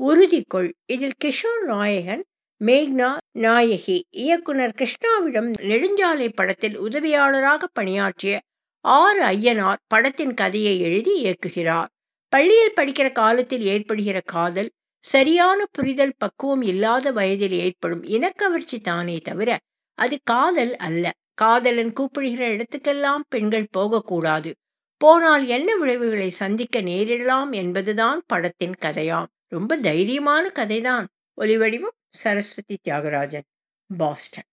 உறுதிக்கொள் இதில் கிஷோர் நாயகன் மேக்னா நாயகி இயக்குனர் கிருஷ்ணாவிடம் நெடுஞ்சாலை படத்தில் உதவியாளராக பணியாற்றிய ஆர் ஐயனார் படத்தின் கதையை எழுதி இயக்குகிறார் பள்ளியில் படிக்கிற காலத்தில் ஏற்படுகிற காதல் சரியான புரிதல் பக்குவம் இல்லாத வயதில் ஏற்படும் இனக்கவர்ச்சி தானே தவிர அது காதல் அல்ல காதலன் கூப்பிடுகிற இடத்துக்கெல்லாம் பெண்கள் போகக்கூடாது போனால் என்ன விளைவுகளை சந்திக்க நேரிடலாம் என்பதுதான் படத்தின் கதையாம் ரொம்ப தைரியமான கதைதான் ஒலிவடிவம் சரஸ்வதி தியாகராஜன் பாஸ்டன்